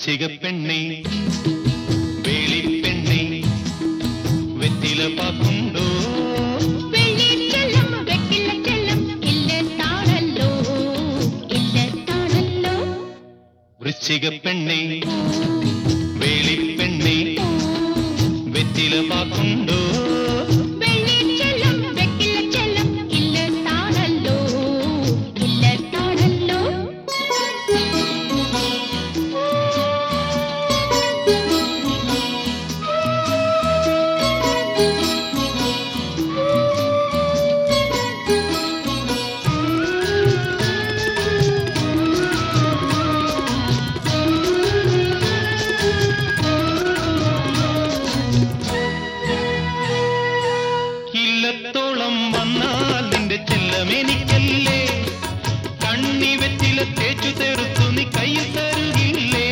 വൃശ്ചിക പെണ്ണെ വേളിപ്പെണ്ണെ വെറ്റില പാക്കുണ്ടോ வெள்ளி செல்லம் வெட்டில செல்லம் இல்ல தாழல்லோ இல்ல தாழல்லோ വൃശ്ചിക പെണ്ണെ വേളിപ്പെണ്ണെ വെറ്റില പാക്കുണ്ടോ வெள்ளி செல்லம் வெட்டில செல்லம் இல்ல தாழல்லோ இல்ல தாழல்லோ ഇല്ലത്തോളം വന്നാൽ നിന്റെ ചെല്ലമെനിക്കല്ലേ കണ്ണി വെറ്റില തേച്ചു തെറുത്തു നീ കയ്യിൽ തരുകില്ലേ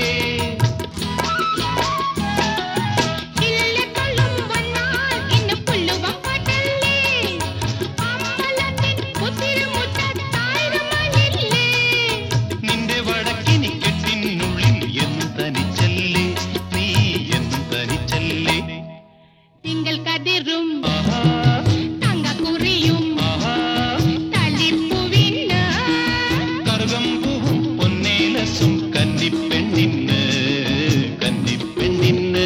இல்ல கொள்ளும் வண்ணால் இன்னும் புல்லுவம் பட்டல்லே അമ്പലത്തിൻ കുത്തിരുമുട്ട താഴ്മയില്ലേ നിന്റെ വടക്കിനി കെട്ടിനുള്ളിൽ എന്ന് തനിച്ചല്ലേ നീ എന്ന് തനിച്ചല്ലേ തിങ്കൾ കതിരും ആഹാ തങ്ക കുറിയും ആഹാ തളിപ്പുവിന് കറുകമ്പൂവും പൊന്നേലസും കന്നിപ്പെണ്ണിന്ന് കന്നിപ്പെണ്ണിന്ന്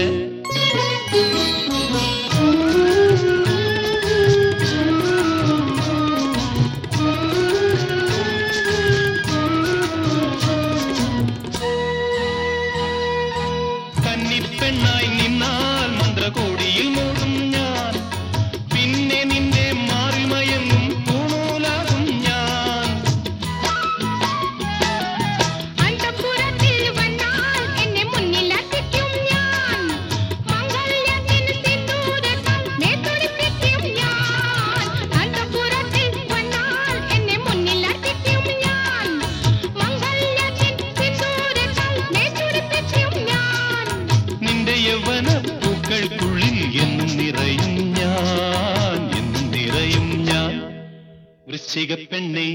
കന്നിപ്പെണ്ണായി നിന്നാൽ മന്ത്രകോടിയിൽ മൂടും ഞാൻ പിന്നെ നിന്റെ മാറിമയങ്ങും പൂണൂലാകും ഞാൻ അന്തപുരത്തിൽ വന്നാൽ എന്നെ മുന്നിൽ അത്തിക്കും ഞാൻ മംഗല്യത്തിന് സിന്ദൂരത്താൽ മേത്തൊളിപ്പിക്കും ഞാൻ അന്തപുരത്തിൽ വന്നാൽ എന്നെ മുന്നിൽ അത്തിക്കും ഞാൻ മംഗല്യത്തിന് സിന്ദൂരത്താൽ മേത്തൊളിപ്പിക്കും ഞാൻ നിന്റെ യൗവന പൂക്കൾക്കുള്ളിൽ എന്നും നിറയും ഞാൻ എന്നും നിറയും ഞാൻ വൃശ്ചിക പെണ്ണെ